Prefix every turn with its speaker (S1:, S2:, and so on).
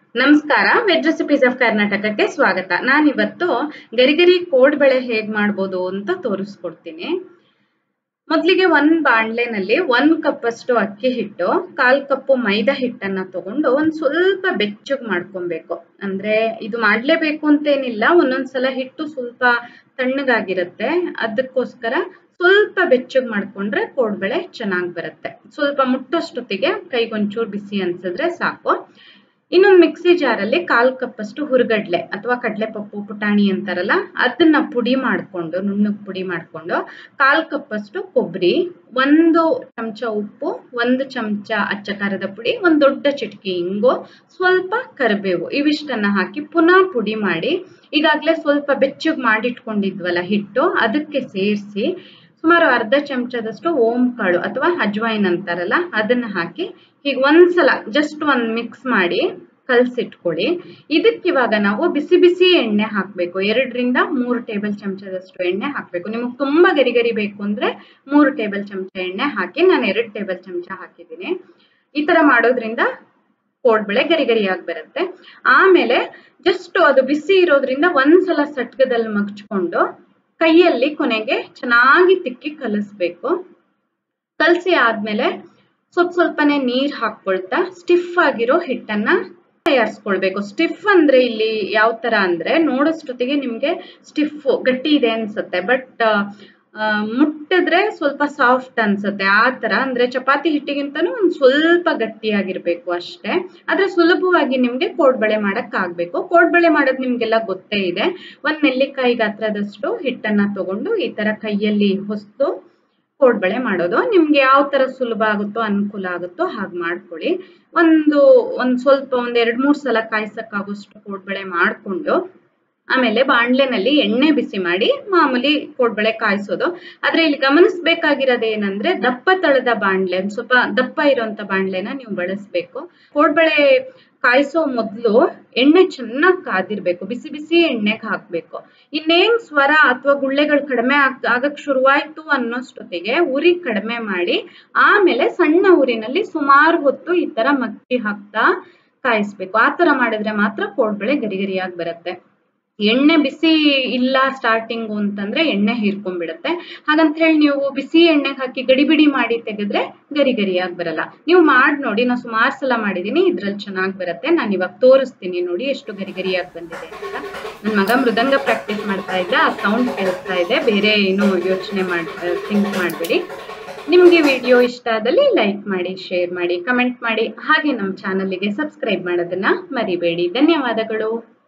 S1: ನಮಸ್ಕಾರ veg recipes of ಕರ್ನಾಟಕಕ್ಕೆ ಸ್ವಾಗತ ನಾನಿವತ್ತು ಗರಿಗರಿ ಕೋಡ್ಬಳೆ ಹೇಗ್ ಮಾಡ್ಬೋದು ಅಂತ ತೋರಿಸ್ಕೊಡ್ತೀನಿ ಮೊದಲಿಗೆ ಒಂದ್ ಬಾಣ್ಲೆನಲ್ಲಿ ಒಂದ್ ಕಪ್ ಅಷ್ಟು ಅಕ್ಕಿ ಹಿಟ್ಟು ಕಾಲ್ ಕಪ್ಪು ಮೈದಾ ಹಿಟ್ಟನ್ನ ತಗೊಂಡು ಒಂದ್ ಸ್ವಲ್ಪ ಬೆಚ್ಚಗ್ ಮಾಡ್ಕೊಬೇಕು ಅಂದ್ರೆ ಇದು ಮಾಡ್ಲೇಬೇಕು ಅಂತೇನಿಲ್ಲ ಒಂದೊಂದ್ಸಲ ಹಿಟ್ಟು ಸ್ವಲ್ಪ ತಣ್ಣಗಾಗಿರುತ್ತೆ ಅದಕ್ಕೋಸ್ಕರ ಸ್ವಲ್ಪ ಬೆಚ್ಚಗ್ ಮಾಡ್ಕೊಂಡ್ರೆ ಕೋಡ್ಬಳೆ ಚೆನ್ನಾಗ್ ಬರುತ್ತೆ ಸ್ವಲ್ಪ ಮುಟ್ಟೋಷ್ಟೊತ್ತಿಗೆ ಕೈಗೊಂಚೂರು ಬಿಸಿ ಅನ್ಸಿದ್ರೆ ಸಾಕು ಇನ್ನೊಂದು ಮಿಕ್ಸಿ ಜಾರಲ್ಲಿ ಕಾಲ್ ಕಪ್ ಅಷ್ಟು ಹುರ್ಗಡ್ಲೆ ಅಥವಾ ಕಡಲೆ ಪಪ್ಪು ಪುಟಾಣಿ ಅಂತಾರಲ್ಲ ಅದನ್ನ ಪುಡಿ ಮಾಡ್ಕೊಂಡು ನುಣ್ಣಗ್ ಪುಡಿ ಮಾಡ್ಕೊಂಡು ಕಾಲ್ ಕಪ್ ಅಷ್ಟು ಕೊಬ್ಬರಿ ಒಂದು ಚಮಚ ಉಪ್ಪು ಒಂದು ಚಮಚ ಅಚ್ಚ ಖಾರದ ಪುಡಿ ಒಂದ್ ದೊಡ್ಡ ಚಿಟಕಿ ಇಂಗು ಸ್ವಲ್ಪ ಕರಿಬೇವು ಇವಿಷ್ಟನ್ನ ಹಾಕಿ ಪುನಃ ಪುಡಿ ಮಾಡಿ ಈಗಾಗ್ಲೇ ಸ್ವಲ್ಪ ಬೆಚ್ಚಗ್ ಮಾಡಿಟ್ಕೊಂಡಿದ್ವಲ್ಲ ಹಿಟ್ಟು ಅದಕ್ಕೆ ಸೇರಿಸಿ ಸುಮಾರು ಅರ್ಧ ಚಮಚದಷ್ಟು ಓಂ ಕಾಳು ಅಥವಾ ಅಜ್ವೈನ್ ಅಂತಾರಲ್ಲ ಅದನ್ನ ಹಾಕಿ ಹೀಗೆ ಒಂದ್ಸಲ ಜಸ್ಟ್ ಒಂದ್ ಮಿಕ್ಸ್ ಮಾಡಿ ಕಲ್ಸಿಟ್ಕೊಳ್ಳಿ ಇದಕ್ಕೆ ಇವಾಗ ನಾವು ಬಿಸಿ ಬಿಸಿ ಎಣ್ಣೆ ಹಾಕ್ಬೇಕು ಎರಡರಿಂದ ಮೂರು ಟೇಬಲ್ ಚಮಚದಷ್ಟು ಎಣ್ಣೆ ಹಾಕ್ಬೇಕು ನಿಮಗೆ ತುಂಬಾ ಗರಿ ಗರಿ ಬೇಕು ಅಂದ್ರೆ ಮೂರು ಟೇಬಲ್ ಚಮಚ ಎಣ್ಣೆ ಹಾಕಿ ನಾನು ಎರಡು ಟೇಬಲ್ ಚಮಚ ಹಾಕಿದ್ದೀನಿ ಈ ತರ ಮಾಡೋದ್ರಿಂದ ಕೋಡ್ಬಳೆ ಗರಿ ಗರಿಯಾಗಿ ಬರುತ್ತೆ ಆಮೇಲೆ ಜಸ್ಟ್ ಅದು ಬಿಸಿ ಇರೋದ್ರಿಂದ ಒಂದ್ಸಲ ಸಟ್ಕದಲ್ಲಿ ಮಗ್ಚ್ಕೊಂಡು ಕೈಯಲ್ಲಿ ಕೊನೆಗೆ ಚೆನ್ನಾಗಿ ತಿಕ್ಕಿ ಕಲಿಸ್ಬೇಕು ಕಲಸಿ ಆದ್ಮೇಲೆ ಸ್ವಲ್ಪ ಸ್ವಲ್ಪನೇ ನೀರ್ ಹಾಕೊಳ್ತಾ ಸ್ಟಿಫ್ ಆಗಿರೋ ಹಿಟ್ಟನ್ನ ತಯಾರಿಸ್ಕೊಳ್ಬೇಕು ಸ್ಟಿಫ್ ಅಂದ್ರೆ ಇಲ್ಲಿ ಯಾವ ತರ ಅಂದ್ರೆ ನೋಡೋಷ್ಟೊತ್ತಿಗೆ ನಿಮ್ಗೆ ಸ್ಟಿಫ್ ಗಟ್ಟಿ ಇದೆ ಅನ್ಸುತ್ತೆ ಬಟ್ ಮುಟ್ಟಿದ್ರೆ ಸ್ವಲ್ಪ ಸಾಫ್ಟ್ ಅನ್ಸುತ್ತೆ ಆ ತರ ಅಂದ್ರೆ ಚಪಾತಿ ಹಿಟ್ಟಿಗಿಂತನೂ ಒಂದ್ ಸ್ವಲ್ಪ ಗಟ್ಟಿಯಾಗಿರ್ಬೇಕು ಅಷ್ಟೇ ಆದ್ರೆ ಸುಲಭವಾಗಿ ನಿಮ್ಗೆ ಕೋಡ್ಬಳೆ ಮಾಡಕ್ ಆಗ್ಬೇಕು ಕೋಡ್ಬಳೆ ಮಾಡೋದ್ ನಿಮ್ಗೆಲ್ಲ ಗೊತ್ತೇ ಇದೆ ಒಂದ್ ನೆಲ್ಲಿಕಾಯಿ ಗಾತ್ರದಷ್ಟು ಹಿಟ್ಟನ್ನ ತಗೊಂಡು ಈ ತರ ಕೈಯಲ್ಲಿ ಹೊಸ್ತು ಕೋಡ್ಬಳೆ ಮಾಡೋದು ನಿಮ್ಗೆ ಯಾವ ತರ ಸುಲಭ ಆಗುತ್ತೋ ಅನುಕೂಲ ಆಗುತ್ತೋ ಹಾಗೆ ಮಾಡ್ಕೊಳ್ಳಿ ಒಂದು ಒಂದ್ ಸ್ವಲ್ಪ ಒಂದ್ ಎರಡ್ ಮೂರ್ ಸಲ ಕಾಯ್ಸಕ್ಕಾಗೋಷ್ಟು ಕೋಡ್ಬಳೆ ಮಾಡ್ಕೊಂಡು ಆಮೇಲೆ ಬಾಣ್ಲೆನಲ್ಲಿ ಎಣ್ಣೆ ಬಿಸಿ ಮಾಡಿ ಮಾಮೂಲಿ ಕೋಡ್ಬಳೆ ಕಾಯಿಸೋದು ಆದ್ರೆ ಇಲ್ಲಿ ಗಮನಿಸ್ಬೇಕಾಗಿರೋದು ಏನಂದ್ರೆ ದಪ್ಪ ತಳದ ಬಾಣ್ಲೆ ಒಂದ್ ಸ್ವಲ್ಪ ದಪ್ಪ ಇರುವಂತ ಬಾಣ್ಲೆನ ನೀವು ಬಳಸ್ಬೇಕು ಕೋಡ್ಬಳೆ ಕಾಯಿಸೋ ಮೊದಲು ಎಣ್ಣೆ ಚೆನ್ನಾಗಿ ಕಾದಿರ್ಬೇಕು ಬಿಸಿ ಬಿಸಿ ಎಣ್ಣೆಗೆ ಹಾಕ್ಬೇಕು ಇನ್ನೇನ್ ಸ್ವರ ಅಥವಾ ಗುಳ್ಳೆಗಳು ಕಡಿಮೆ ಆಗ್ ಆಗಕ್ ಶುರುವಾಯ್ತು ಅನ್ನೋಷ್ಟೊತ್ತಿಗೆ ಉರಿ ಕಡಿಮೆ ಮಾಡಿ ಆಮೇಲೆ ಸಣ್ಣ ಉರಿನಲ್ಲಿ ಸುಮಾರು ಹೊತ್ತು ಈ ತರ ಮಕ್ಕಿ ಹಾಕ್ತಾ ಕಾಯಿಸ್ಬೇಕು ಆ ತರ ಮಾಡಿದ್ರೆ ಮಾತ್ರ ಕೋಡ್ಬಳೆ ಗರಿ ಗರಿಯಾಗಿ ಬರುತ್ತೆ ಎಣ್ಣೆ ಬಿಸಿ ಇಲ್ಲ ಸ್ಟಾರ್ಟಿಂಗು ಅಂತಂದ್ರೆ ಎಣ್ಣೆ ಹೀರ್ಕೊಂಡ್ಬಿಡುತ್ತೆ ಹಾಗಂತ ಹೇಳಿ ನೀವು ಬಿಸಿ ಎಣ್ಣೆಗೆ ಹಾಕಿ ಗಡಿ ಬಿಡಿ ಮಾಡಿ ತೆಗೆದ್ರೆ ಗರಿ ಗರಿಯಾಗಿ ಬರಲ್ಲ ನೀವು ಮಾಡಿ ನೋಡಿ ನಾನು ಸುಮಾರು ಸಲ ಮಾಡಿದೀನಿ ಇದ್ರಲ್ಲಿ ಚೆನ್ನಾಗಿ ಬರುತ್ತೆ ನಾನು ಇವಾಗ ತೋರಿಸ್ತೀನಿ ನೋಡಿ ಎಷ್ಟು ಗರಿ ಗರಿಯಾಗಿ ಬಂದಿದೆ ಅಂತ ನನ್ನ ಮಗ ಮೃದಂಗ ಪ್ರಾಕ್ಟೀಸ್ ಮಾಡ್ತಾ ಇದ್ದ ಆ ಸೌಂಡ್ ಕೇಳಿಸ್ತಾ ಇದೆ ಬೇರೆ ಏನು ಯೋಚನೆ ಮಾಡಿ ಥಿಂಕ್ ಮಾಡಬೇಡಿ ನಿಮಗೆ ವಿಡಿಯೋ ಇಷ್ಟ ಆದಲ್ಲಿ ಲೈಕ್ ಮಾಡಿ ಶೇರ್ ಮಾಡಿ ಕಮೆಂಟ್ ಮಾಡಿ ಹಾಗೆ ನಮ್ಮ ಚಾನಲ್ಗೆ ಸಬ್ಸ್ಕ್ರೈಬ್ ಮಾಡೋದನ್ನ ಮರಿಬೇಡಿ ಧನ್ಯವಾದಗಳು